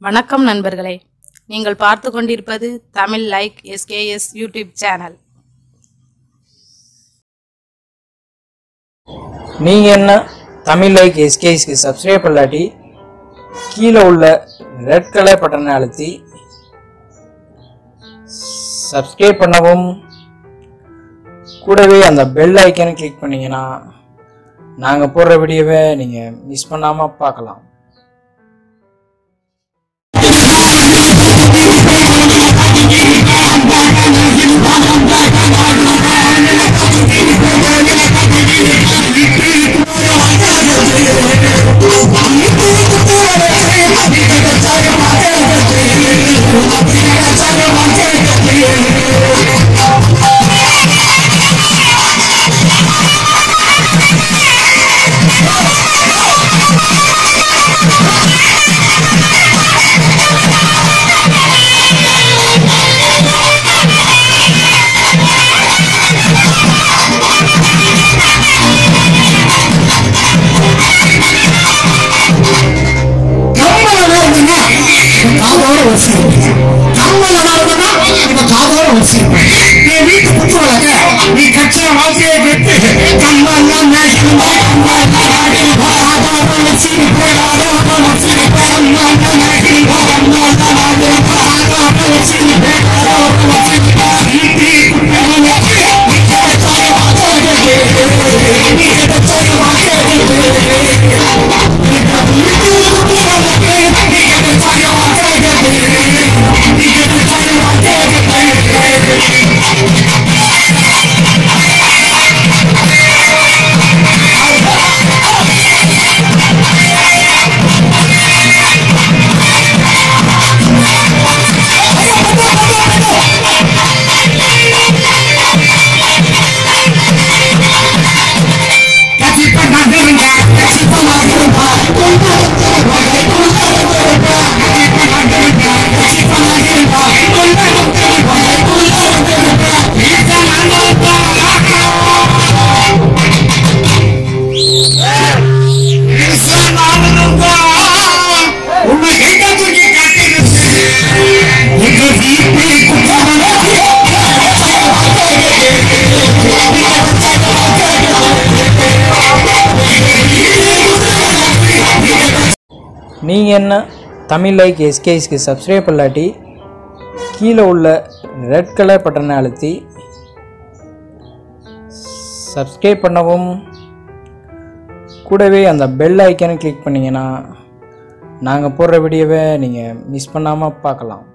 வணக்கம் நண்பர்களே நீங்கள் பார்த்து கொண்டிருப்பது Tamil like SKS YouTube channel நீங்கள் என்ன தமிழ் லைக் எஸ்கேஸ்க்கு சப்ஸ்கிரைப் பண்ணலாட்டி கீழே உள்ள ரெட் கலர் பட்டனை அழுத்தி சப்ஸ்கிரைப் பண்ணவும் கூடவே அந்த பெல் ஐக்கனை கிளிக் பண்ணீங்கன்னா நாங்கள் போடுற வீடியோவை நீங்கள் மிஸ் பண்ணாமல் பார்க்கலாம் கம்மலனா இருந்தனா காதோட வச்சிருப்பேன் கம்மலனா இருந்தனா இவ காதோட வச்சிருப்பேன் நீ வீட்டு குத்து வளர்க்க நீ கட்சிய வாழ்க்கையை கேட்டு கம்மல்லாம் மேய்க்கணுமா காதோட வச்சிருப்பேன் காதோட வச்சிருப்பேன் கம்மல்லாம் மேய்க்கணுமா கம்மல்லாம் காதோட வச்சிருப்பேன் காதோட வச்சிருப்பேன் வீட்டு குத்து வளர்க்க நீ கட்சிய வாழ்க்கையை கேட்டு நீ கட்சிய வாழ்க்கையை கேட்டு உன்னை எங்க தூக்கி காட்டுகிறது எங்க வீட்டு நீங்கள் என்ன தமிழ் லைக் எஸ்கேஸ்க்கு சப்ஸ்கிரைப் பண்ணலாட்டி கீழே உள்ள ரெட் கலர் பட்டனை அழுத்தி சப்ஸ்கிரைப் பண்ணவும் கூடவே அந்த பெல் ஐக்கனை கிளிக் பண்ணிங்கன்னா நாங்கள் போடுற வீடியோவை நீங்கள் மிஸ் பண்ணாமல் பார்க்கலாம்